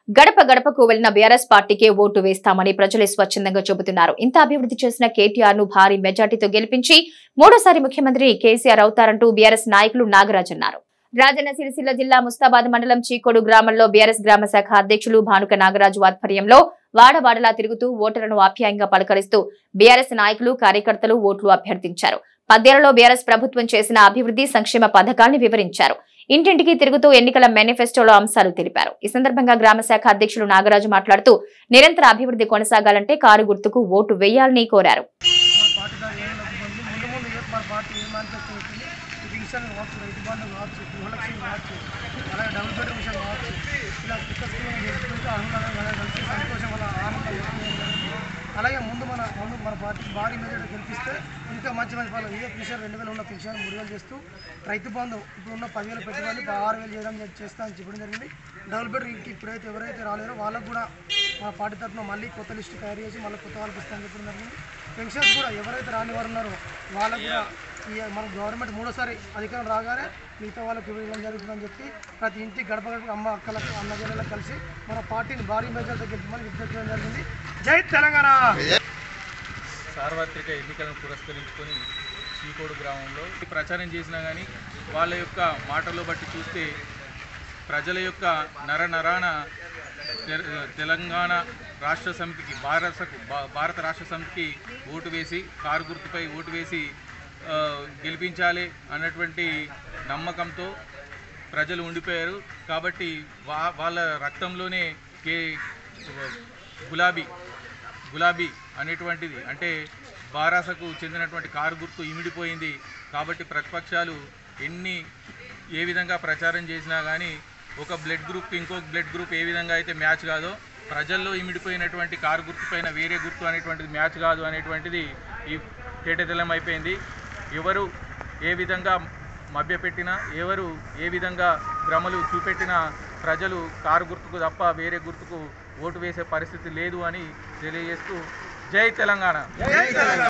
గడప గడపకు వెళ్లిన బీఆర్ఎస్ పార్టీకే ఓటు వేస్తామని ప్రజలు స్వచ్ఛందంగా చెబుతున్నారు ఇంత అభివృద్ధి చేసిన కేటీఆర్ ను భారీ మెజార్టీతో గెలిపించి మూడోసారి ముఖ్యమంత్రి కేసీఆర్ అవుతారంటూ బీఆర్ఎస్ నాయకులు నాగరాజ్ అన్నారు రాజన్న సిరిసిల్ల జిల్లా ముస్తాబాద్ మండలం చీకోడు గ్రామంలో బీఆర్ఎస్ గ్రామ శాఖ అధ్యక్షులు భానుక నాగరాజు ఆధ్వర్యంలో వాడవాడలా తిరుగుతూ ఓటర్లను ఆప్యాయంగా పలకరిస్తూ బీఆర్ఎస్ నాయకులు కార్యకర్తలు ఓట్లు అభ్యర్థించారు పద్దేళ్లలో బీఆర్ఎస్ ప్రభుత్వం చేసిన అభివృద్ధి సంక్షేమ పథకాల్ని వివరించారు ఇంటింటికి తిరుగుతూ ఎన్నికల మేనిఫెస్టోలో అంశాలు తెలిపారు ఈ సందర్భంగా గ్రామ శాఖ అధ్యక్షులు నాగరాజు మాట్లాడుతూ నిరంతర అభివృద్ధి కొనసాగాలంటే కారు గుర్తుకు ఓటు వేయాలని కోరారు మన పార్టీ దాకా ఏం లబ్ధి పొంది ముందు ముందు ఏ మన పార్టీ ఏ మేనిఫెస్టో వచ్చింది ఇది విషయాలు కావచ్చు రైతు బంధు కావచ్చు గృహలక్ష్మి కావచ్చు అలాగే డబుల్ బెడ్రూమ్ విషయం కావచ్చు ఇలా కొత్త స్కీమ్ చేసుకుంటూ ఆహ్లాదం అలాగే కలిసి సంతోషం వల్ల ఆనందం వ్యక్తం చేయడం జరిగింది. అలాగే ముందు మన ముందు మన పార్టీ భారీ మెజార్టీ గెలిపిస్తే ఇంకా మంచి మంచి పనులు ఇదే పిలిచారు రెండు వేలు ఉన్న పిలిచారు మూడు వేలు చేస్తూ రైతు బంధు ఇప్పుడు ఉన్న పదివేలు పెట్టుబడి ఆరు వేలు చేయడం జరి- చేస్తా అని చెప్పడం జరిగింది డబుల్ బెడ్రూమ్ ఇంక ఇప్పుడైతే ఎవరైతే రాలేరో వాళ్ళకు కూడా మా పార్టీ తరఫున మళ్ళీ కొత్త లిస్టు తయారు చేసి మళ్ళీ కొత్త వాళ్ళకి ఇస్తామని చెప్పడం జరిగింది పెన్షన్స్ కూడా ఎవరైతే రాని వారు ఉన్నారో వాళ్ళకు కూడా ఈ మన గవర్నమెంట్ మూడోసారి అధికారం రాగానే మిగతా వాళ్ళకి ఇవ్వడం జరుగుతుందని చెప్పి ప్రతి ఇంటికి గడప గడప అమ్మ అక్కలకు అన్న జిల్లాలకు కలిసి మన పార్టీని భారీ మెజార్టీతో గెలిపమని విజ్ఞప్తి చేయడం జరిగింది జై తెలంగాణ సార్వత్రిక ఎన్నికలను పురస్కరించుకొని చీకోడు గ్రామంలో ప్రచారం చేసినా కానీ వాళ్ళ యొక్క మాటలు బట్టి చూస్తే ప్రజల యొక్క నర నరాన తె- తెలంగాణ రాష్ట్ర సమితికి భారత భారత రాష్ట్ర సమితికి ఓటు వేసి కారు గుర్తుపై ఓటు వేసి ఆ, గెలిపించాలి అన్నటువంటి నమ్మకంతో ప్రజలు ఉండిపోయారు కాబట్టి వా వాళ్ళ రక్తంలోనే కే గులాబీ గులాబీ అనేటువంటిది అంటే బారాసకు చెందినటువంటి కారు గుర్తు ఇమిడిపోయింది కాబట్టి ప్రతిపక్షాలు ఎన్ని ఏ విధంగా ప్రచారం చేసినా కానీ ఒక బ్లడ్ గ్రూప్ ఇంకొక బ్లడ్ గ్రూప్ ఏ విధంగా అయితే మ్యాచ్ కాదో ప్రజల్లో ఇమిడిపోయినటువంటి కారు గుర్తు పైన వేరే గుర్తు అనేటువంటిది మ్యాచ్ కాదు అనేటువంటిది ఈ తేటతెల్లం అయిపోయింది ఎవరు ఏ విధంగా మభ్యపెట్టినా ఎవరు ఏ విధంగా భ్రమలు చూపెట్టినా ప్రజలు కారు గుర్తుకు తప్ప వేరే గుర్తుకు ఓటు వేసే పరిస్థితి లేదు అని తెలియజేస్తూ జై తెలంగాణ